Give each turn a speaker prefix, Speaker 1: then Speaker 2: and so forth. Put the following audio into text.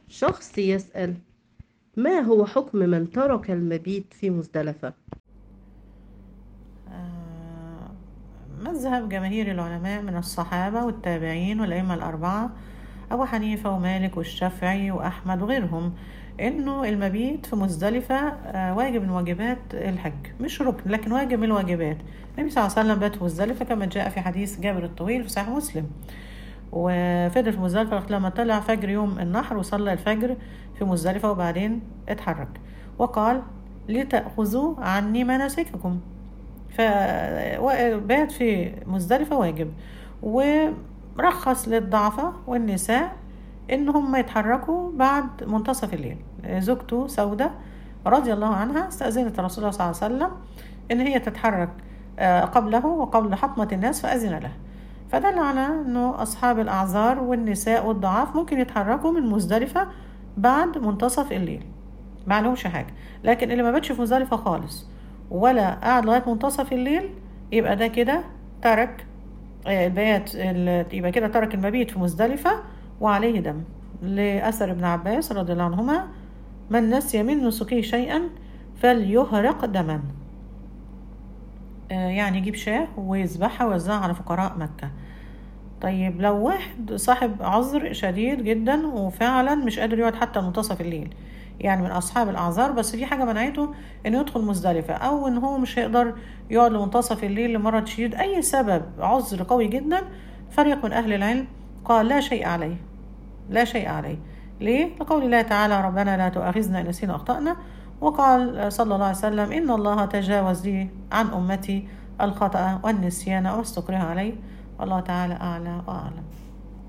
Speaker 1: شخص يسأل ما هو حكم من ترك المبيت في مزدلفة
Speaker 2: آه، مذهب جماهير العلماء من الصحابة والتابعين والأئمة الأربعة أبو حنيفة ومالك والشافعي وأحمد وغيرهم إنه المبيت في مزدلفة آه، واجب من واجبات الحج مش ركن لكن واجب من الواجبات النبي صلى الله عليه وسلم بات في مزدلفة كما جاء في حديث جابر الطويل في صحيح مسلم وفضل في مزدلفة لما طلع فجر يوم النحر وصلى الفجر في مزدلفة وبعدين اتحرك وقال لتأخذوا عني مناسككم فبات في مزدلفة واجب ورخص للضعفاء والنساء ان هم يتحركوا بعد منتصف الليل زوجته سودة رضي الله عنها استأذنت رسول الله صلى الله عليه وسلم ان هي تتحرك آه، قبله وقبل حطمة الناس فأذن له فدل على انه اصحاب الاعذار والنساء والضعاف ممكن يتحركوا من مزدلفة بعد منتصف الليل ما لهمش حاجة لكن اللي ما باتش في مزدلفة خالص ولا قعد لغاية منتصف الليل يبقى ده كده ترك آه، البيات ال- يبقى كده ترك المبيت في مزدلفة وعليه دم لأثر ابن عباس رضي الله عنهما من نسي من نسكه شيئا فليهرق دما آه، يعني يجيب شاه ويذبحها ويوزعها على فقراء مكة طيب لو واحد صاحب عذر شديد جدا وفعلا مش قادر يقعد حتى منتصف الليل يعني من اصحاب الاعذار بس في حاجه منعته انه يدخل مزدلفه او ان هو مش هيقدر يقعد لمنتصف الليل لمرض شديد اي سبب عذر قوي جدا فريق من اهل العلم قال لا شيء عليه لا شيء عليه ليه؟ لقول الله تعالى ربنا لا تؤاخذنا إن نسينا أخطأنا وقال صلى الله عليه وسلم إن الله تجاوز لي عن أمتي الخطأ والنسيان واستكره عليه والله تعالى أعلى وأعلم